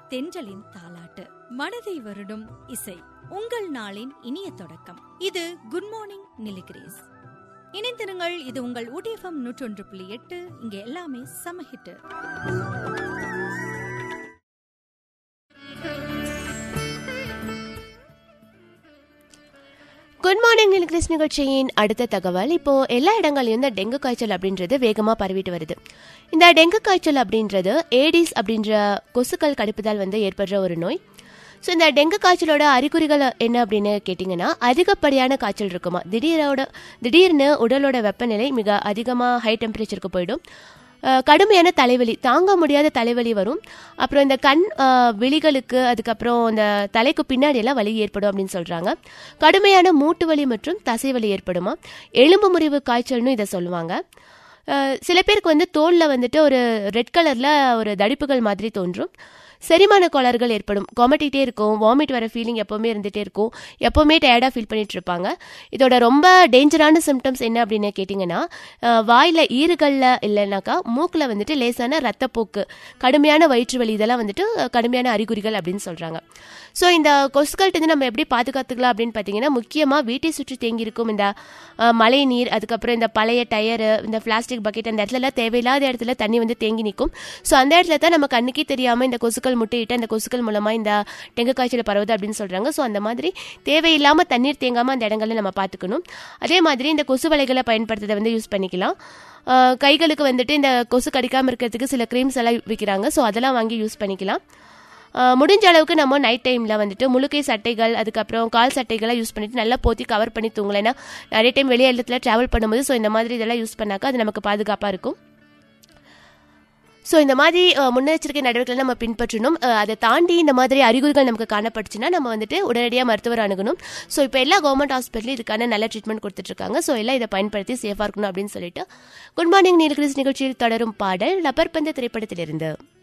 தென்றலின் தாலாட்டு மனதை வருடும் இசை உங்கள் நாளின் இனிய தொடக்கம் இது குட் மார்னிங் நிலிகிரேஸ் இணைந்திருங்கள் இது உங்கள் ஊடிஎஃப்எம் நூற்றொன்று புள்ளி எட்டு இங்க எல்லாமே சம ஹிட்டு குட் மார்னிங் நிலகிரிஸ் நிகழ்ச்சியின் அடுத்த தகவல் இப்போ எல்லா இடங்களையும் இந்த டெங்கு காய்ச்சல் அப்படின்றது வேகமாக பரவிட்டு வருது இந்த டெங்கு காய்ச்சல் அப்படின்றது ஏடிஸ் அப்படின்ற கொசுக்கள் கடிப்பதால் வந்து ஏற்படுற ஒரு நோய் ஸோ இந்த டெங்கு காய்ச்சலோட அறிகுறிகள் என்ன அப்படின்னு கேட்டிங்கன்னா அதிகப்படியான காய்ச்சல் இருக்குமா திடீரோட திடீர்னு உடலோட வெப்பநிலை மிக அதிகமாக ஹை டெம்பரேச்சருக்கு போயிடும் அஹ் கடுமையான தலைவலி தாங்க முடியாத தலைவலி வரும் அப்புறம் இந்த கண் அஹ், விழிகளுக்கு அதுக்கப்புறம் இந்த தலைக்கு பின்னாடி எல்லாம் வலி ஏற்படும் அப்படின்னு சொல்றாங்க கடுமையான மூட்டு வலி மற்றும் தசை வலி ஏற்படுமா எலும்பு முறிவு காய்ச்சல்னு இதை சொல்லுவாங்க அஹ், சில பேருக்கு வந்து தோலில் வந்துட்டு ஒரு ரெட் கலரில் ஒரு தடிப்புகள் மாதிரி தோன்றும் செரிமான கோளாறுகள் ஏற்படும் கொமட்டிகிட்டே இருக்கும் வாமிட் வர ஃபீலிங் எப்போவுமே இருந்துகிட்டே இருக்கும் எப்போவுமே டயர்டாக ஃபீல் பண்ணிட்டு இருப்பாங்க இதோட ரொம்ப டேஞ்சரான சிம்டம்ஸ் என்ன அப்படின்னு கேட்டிங்கன்னா அஹ், வாயில ஈறுகளில் இல்லைனாக்கா மூக்கில் வந்துட்டு லேசான ரத்தப்போக்கு கடுமையான வயிற்று வலி இதெல்லாம் வந்துட்டு அஹ், கடுமையான அறிகுறிகள் அப்படின்னு சொல்கிறாங்க ஸோ இந்த கொசுக்கள்கிட்ட நம்ம எப்படி பாதுகாத்துக்கலாம் அப்படின்னு பார்த்தீங்கன்னா முக்கியமாக வீட்டை சுற்றி தேங்கியிருக்கும் இந்த அஹ், மழை நீர் அதுக்கப்புறம் இந்த பழைய டயரு இந்த பிளாஸ்டிக் பக்கெட் அந்த இடத்துலலாம் தேவையில்லாத இடத்துல தண்ணி வந்து தேங்கி நிற்கும் ஸோ அந்த இடத்துல தான் நம்ம கண்ணுக்கே தெரியாமல் இந்த கொசுக்கள் முட்டையிட்டு அந்த கொசுக்கள் மூலமாக இந்த டெங்கு காய்ச்சல் பரவுது அப்படின்னு சொல்கிறாங்க ஸோ அந்த மாதிரி தேவையில்லாமல் தண்ணீர் தேங்காமல் அந்த இடங்களில் நம்ம பார்த்துக்கணும் அதே மாதிரி இந்த கொசு வலைகளை பயன்படுத்துறதை வந்து யூஸ் பண்ணிக்கலாம் அஹ், கைகளுக்கு வந்துட்டு இந்த கொசு கடிக்காமல் இருக்கிறதுக்கு சில க்ரீம்ஸ் எல்லாம் விற்கிறாங்க ஸோ அதெல்லாம் வாங்கி யூஸ் பண்ணிக்கலாம் அஹ், முடிஞ்ச அளவுக்கு நம்ம நைட் டைமில் வந்துட்டு முழுக்கை சட்டைகள் அதுக்கப்புறம் கால் சட்டைகள்லாம் யூஸ் பண்ணிட்டு நல்லா போத்தி கவர் பண்ணி தூங்கலாம் ஏன்னா நிறைய டைம் வெளியே இடத்துல ட்ராவல் பண்ணும்போது ஸோ இந்த மாதிரி இதெல்லாம் யூஸ் பண்ணாக்கா அது நமக்கு பாதுகாப்பாக இருக்கும் ஸோ இந்த மாதிரி அஹ், முன்னெச்சரிக்கை நடவடிக்கைகளை நம்ம பின்பற்றணும் அஹ், அதை தாண்டி இந்த மாதிரி அறிகுறிகள் நமக்கு காணப்பட்டுச்சுன்னா நம்ம வந்துட்டு உடனடியாக மருத்துவர் அணுகணும் ஸோ இப்போ எல்லா கவர்மெண்ட் ஹாஸ்பிட்டலும் இதுக்கான நல்ல ட்ரீட்மெண்ட் கொடுத்துட்ருக்காங்க ஸோ எல்லாம் இதை பயன்படுத்தி சேஃபாக இருக்கணும் அப்படின்னு சொல்லிட்டு குட் மார்னிங் நீலகிரிஸ் நிகழ்ச்சியில் தொடரும் பாடல் லப்பர் பந்து திரைப்படத்திலிருந்து